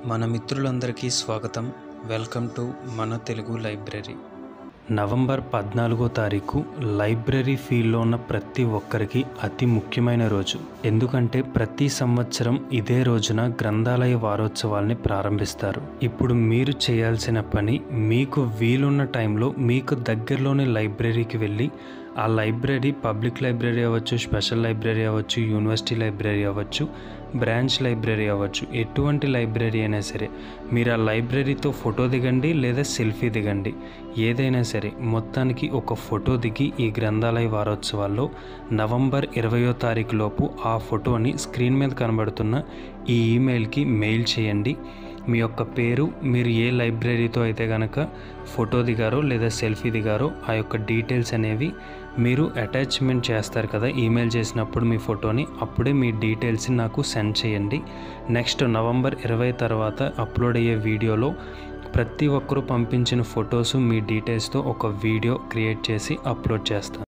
మన మిత్రులందరికీ స్వాగతం వెల్కమ్ టు మన తెలుగు లైబ్రరీ నవంబర్ పద్నాలుగో తారీఖు లైబ్రరీ ఫీల్డ్లో ఉన్న ప్రతి ఒక్కరికి అతి ముఖ్యమైన రోజు ఎందుకంటే ప్రతి సంవత్సరం ఇదే రోజున గ్రంథాలయ వారోత్సవాల్ని ప్రారంభిస్తారు ఇప్పుడు మీరు చేయాల్సిన పని మీకు వీలున్న టైంలో మీకు దగ్గరలోని లైబ్రరీకి వెళ్ళి ఆ లైబ్రరీ పబ్లిక్ లైబ్రరీ అవ్వచ్చు స్పెషల్ లైబ్రరీ అవ్వచ్చు యూనివర్సిటీ లైబ్రరీ అవ్వచ్చు బ్రాంచ్ లైబ్రరీ అవ్వచ్చు ఎటువంటి లైబ్రరీ అయినా సరే మీరు ఆ లైబ్రరీతో ఫోటో దిగండి లేదా సెల్ఫీ దిగండి ఏదైనా సరే మొత్తానికి ఒక ఫోటో దిగి ఈ గ్రంథాలయ వారోత్సవాల్లో నవంబర్ ఇరవయో తారీఖు లోపు ఆ ఫోటోని స్క్రీన్ మీద కనబడుతున్న ఈ ఈమెయిల్కి మెయిల్ చేయండి మీ యొక్క పేరు మీరు ఏ లైబ్రరీతో అయితే కనుక ఫోటో దిగారో లేదా సెల్ఫీ దిగారో ఆ యొక్క డీటెయిల్స్ అనేవి మీరు అటాచ్మెంట్ చేస్తారు కదా ఈమెయిల్ చేసినప్పుడు మీ ఫోటోని అప్పుడే మీ డీటెయిల్స్ని నాకు సెండ్ చేయండి నెక్స్ట్ నవంబర్ ఇరవై తర్వాత అప్లోడ్ అయ్యే వీడియోలో ప్రతి ఒక్కరూ పంపించిన ఫొటోస్ మీ డీటెయిల్స్తో ఒక వీడియో క్రియేట్ చేసి అప్లోడ్ చేస్తాను